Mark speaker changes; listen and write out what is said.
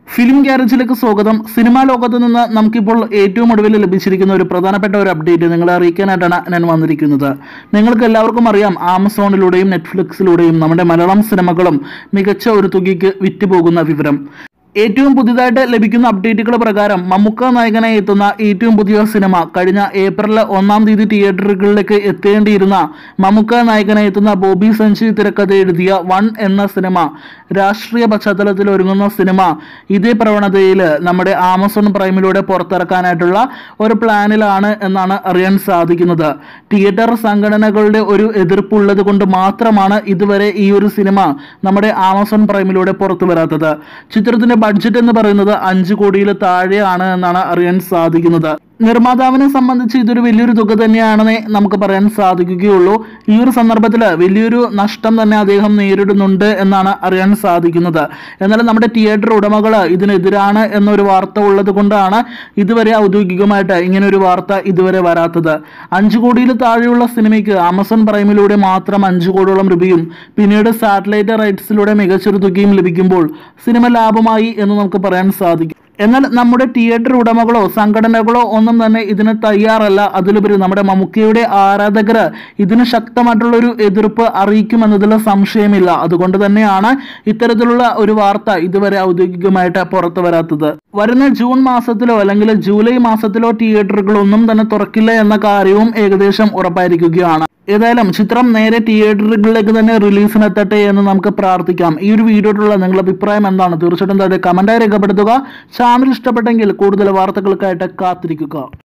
Speaker 1: film ഗ്യാരേജിലേക്ക് സ്വാഗതം cinema ലോകത്ത് നിന്ന് നമുക്കിപ്പോൾ ഏറ്റവും ഒടുവിൽ ലഭിച്ചിരിക്കുന്ന ഒരു പ്രധാനപ്പെട്ട ഒരു അപ്ഡേറ്റ് നിങ്ങളെ അറിയിക്കാനായിട്ടാണ് ഞാൻ വന്നിരിക്കുന്നത് നിങ്ങൾക്ക് എല്ലാവർക്കും അറിയാം ആമസോണിലൂടെയും നെറ്റ്ഫ്ലിക്സിലൂടെയും നമ്മുടെ മലയാളം സിനിമകളും മികച്ച ഒരു തുകയ്ക്ക് വിറ്റുപോകുന്ന വിവരം ഏറ്റവും പുതിയതായിട്ട് ലഭിക്കുന്ന അപ്ഡേറ്റുകൾ പ്രകാരം മമ്മൂക്ക നായകനായി എത്തുന്ന ഏറ്റവും പുതിയ സിനിമ കഴിഞ്ഞ ഏപ്രിൽ ഒന്നാം തീയതി തിയേറ്ററുകളിലേക്ക് എത്തേണ്ടിയിരുന്ന മമ്മൂക്ക നായകനായി എത്തുന്ന ബോബി സഞ്ജയ് തിരക്കഥ എഴുതിയ വൺ എന്ന സിനിമ രാഷ്ട്രീയ പശ്ചാത്തലത്തിൽ ഒരുങ്ങുന്ന സിനിമ ഇതേ പ്രവണതയിൽ നമ്മുടെ ആമസോൺ പ്രൈമിലൂടെ പുറത്തിറക്കാനായിട്ടുള്ള ഒരു പ്ലാനിലാണ് എന്നാണ് അറിയാൻ സാധിക്കുന്നത് തിയേറ്റർ സംഘടനകളുടെ ഒരു എതിർപ്പുള്ളത് കൊണ്ട് മാത്രമാണ് ഇതുവരെ ഈ ഒരു സിനിമ നമ്മുടെ ആമസോൺ പ്രൈമിലൂടെ പുറത്തു വരാത്തത് ചിത്രത്തിന്റെ ബഡ്ജറ്റ് എന്ന് പറയുന്നത് അഞ്ച് കോടിയിൽ താഴെയാണ് എന്നാണ് അറിയാൻ സാധിക്കുന്നത് നിർമ്മാതാവിനെ സംബന്ധിച്ച് ഇതൊരു വലിയൊരു തുക തന്നെയാണെന്നേ നമുക്ക് പറയാൻ സാധിക്കുകയുള്ളൂ ഈ ഒരു സന്ദർഭത്തിൽ വലിയൊരു നഷ്ടം തന്നെ അദ്ദേഹം നേരിടുന്നുണ്ട് എന്നാണ് അറിയാൻ സാധിക്കുന്നത് എന്നാൽ നമ്മുടെ തിയേറ്റർ ഉടമകൾ ഇതിനെതിരാണ് എന്നൊരു വാർത്ത ഉള്ളത് കൊണ്ടാണ് ഇതുവരെ ഔദ്യോഗികമായിട്ട് ഇങ്ങനെ ഒരു വാർത്ത ഇതുവരെ വരാത്തത് അഞ്ചു കോടിയിൽ താഴെയുള്ള സിനിമയ്ക്ക് ആമസോൺ പ്രൈമിലൂടെ മാത്രം അഞ്ചു കോടിയോളം രൂപയും പിന്നീട് സാറ്റലൈറ്റ് റൈറ്റ്സിലൂടെ മികച്ചൊരു തുകയും ലഭിക്കുമ്പോൾ സിനിമ ലാഭമായി എന്ന് നമുക്ക് പറയാൻ സാധിക്കും എന്നാൽ നമ്മുടെ തിയേറ്റർ ഉടമകളോ സംഘടനകളോ ഒന്നും തന്നെ ഇതിന് തയ്യാറല്ല അതിലുപരി നമ്മുടെ മമ്മൂക്കയുടെ ആരാധകർ ഇതിന് ശക്തമായിട്ടുള്ള ഒരു എതിർപ്പ് അറിയിക്കുമെന്നതിൽ സംശയമില്ല അതുകൊണ്ട് തന്നെയാണ് ഇത്തരത്തിലുള്ള ഒരു വാർത്ത ഇതുവരെ ഔദ്യോഗികമായിട്ട് പുറത്തു വരാത്തത് വരുന്ന ജൂൺ മാസത്തിലോ അല്ലെങ്കിൽ ജൂലൈ മാസത്തിലോ തിയേറ്ററുകളൊന്നും തന്നെ തുറക്കില്ല എന്ന കാര്യവും ഏകദേശം ഉറപ്പായിരിക്കുകയാണ് ഏതായാലും ചിത്രം നേരെ തിയേറ്ററുകളിലേക്ക് തന്നെ റിലീസിനെത്തട്ടെ എന്ന് നമുക്ക് പ്രാർത്ഥിക്കാം ഈ ഒരു വീഡിയോയിലുള്ള നിങ്ങളുടെ അഭിപ്രായം എന്താണ് തീർച്ചയായിട്ടും താഴെ കമന്റായി രേഖപ്പെടുത്തുക ചാനൽ ഇഷ്ടപ്പെട്ടെങ്കിൽ കൂടുതൽ വാർത്തകൾക്കായിട്ട് കാത്തിരിക്കുക